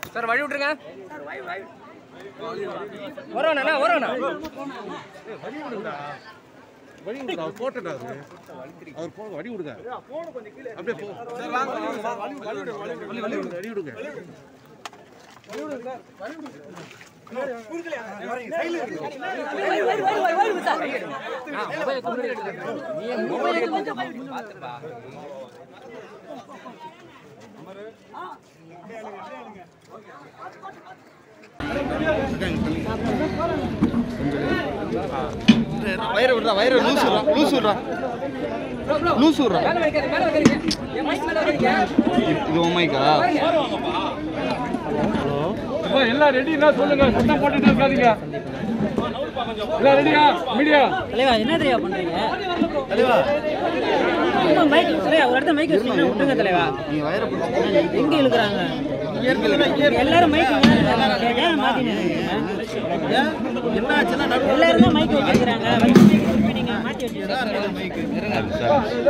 sir வழி விட்டுருங்க வரோண்ணா வரோண்ணா வழி விடுங்க அவர் போட்டுட்டா அவரு அவர் போ வழி விடுங்க அப்படியே போ வழி விடுங்க வழி விடுங்க வயிறு விடுறா வயிறு லூஸ் விடுறா லூஸ் விடுறா லூஸ் விடுறா மேல வைக்காதீங்க மேல வைக்காதீங்க என் மைக் மேல வைக்காதீங்க இது உண்மைக்கா எல்லாம் ரெடினா சொல்லுங்க சத்தம் போட்டுட்டு இருக்காதீங்க எல்லாம் ரெடியா மீடியா தலைவா என்ன தலைவா பண்றீங்க தலைவா மைக் தலைவா ஒரு இடத்துல மைக் வச்சுட்டு விட்டுங்க தலைவா நீ வயிறு பிடிச்சா எங்க இழுக்குறாங்க எல்லாரும் மைக் ஏன் மாத்தி எல்லாரும் தான் மைக் வச்சிருக்காங்க நீங்க மாத்தி வச்சிருக்காங்க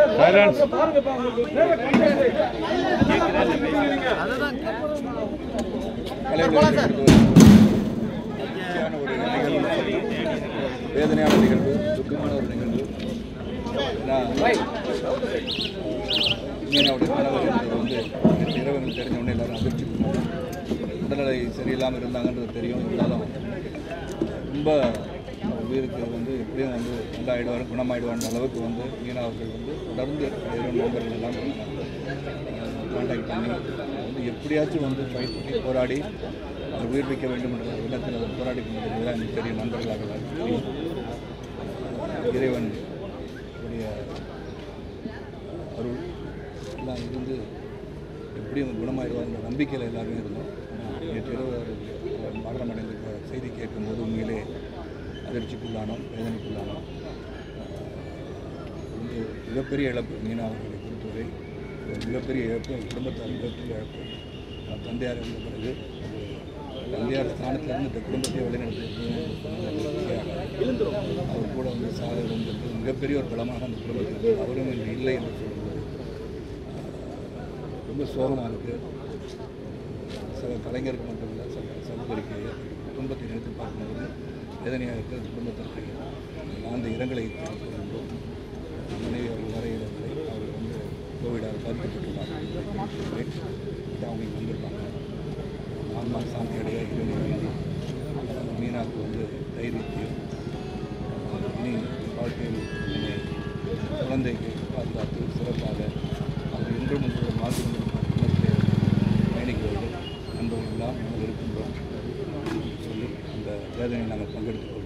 வேதனையான நிகழ்வு துக்கமான ஒரு நிகழ்வு நான் மீனாவுடைய கணவர் என்பது வந்து நேற்று இரவு எங்களுக்கு தெரிஞ்ச உடனே எல்லாரும் அதிர்ச்சி உடல்நிலை சரியில்லாமல் இருந்தாங்கன்றது தெரியும் இருந்தாலும் ரொம்ப அவர் உயிருக்கு வந்து எப்படியும் வந்து நல்லா ஆயிடுவார் குணமாயிடுவார்ன்ற அளவுக்கு வந்து மீனா அவர்கள் வந்து தொடர்ந்து வெறும் நண்பர்கள் எல்லாம் காண்டாக்ட் பண்ணி வந்து எப்படியாச்சும் வந்து ஃபைட் பண்ணி போராடி அவர் உயிர்ப்பிக்க வேண்டும் என்ற எண்ணத்தில் அவர் போராடி கொண்டிருக்கிறது தான் எனக்கு தெரியும் நண்பர்களாக எல்லாருக்கும் தெரியும் இறைவன் உடைய அருள் எல்லாம் இருந்து எப்படியும் குணமாயிடுவார்ன்ற நம்பிக்கையில் எல்லாருமே இருந்தோம் ஆனா, நேற்று இரவு அவர் மரணம் அடைந்திருக்கிற செய்தி கேட்கும்போது உண்மையிலே அதிர்ச்சிக்குள்ளானோம் வேதனைக்குள்ளானோம் ஆஹ் வந்து மிகப்பெரிய இழப்பு மீனா அவர்களை பொறுத்தவரை ஒரு மிகப்பெரிய இழப்பு அவர் குடும்பத்தார் மிகப்பெரிய இழப்பு அவர் தந்தையார் இருந்த பிறகு ஒரு தந்தையார் ஸ்தானத்திலிருந்து இந்த குடும்பத்தை வழிநடத்தி அவர் கூட வந்து சாக இருந்தது மிகப்பெரிய ஒரு பலமாக அந்த குடும்பத்தில் அவரும் இன்று இல்லை என்று சொல்லும்போது ஆஹ் ரொம்ப சோகமாக இருக்குது சில கலைஞருக்கு மட்டும் இல்லை சக சகோதரிக்கு குடும்பத்தை நினைத்து பார்க்கும்போது வேதனையாக இருக்கிற குடும்பத்திற்கு அந்த இரங்கலை தெரிவித்துள்ளோம் மனைவி அவர்கள் வரையிடவில்லை அவர் வந்து கோவிடால் பாதிக்கப்பட்டுள்ளார் அவங்க இங்கே வந்திருக்காங்க ஆன்மா சாந்தி அடைய இறைவனை மீனாவுக்கு வந்து தைரியத்தையும் இனி வாழ்க்கையில் என்னை குழந்தைக்கு பாதுகாத்து சிறப்பாக அவர் இன்றும் உங்களோட மாற்றி குடும்பத்திலே பயணிக்கிறது நண்பர்கள் எல்லாம் நாங்கள் இருக்கின்றோம் சொல்லி அந்த வேதனையை நாங்கள் பங்கெடுத்துக்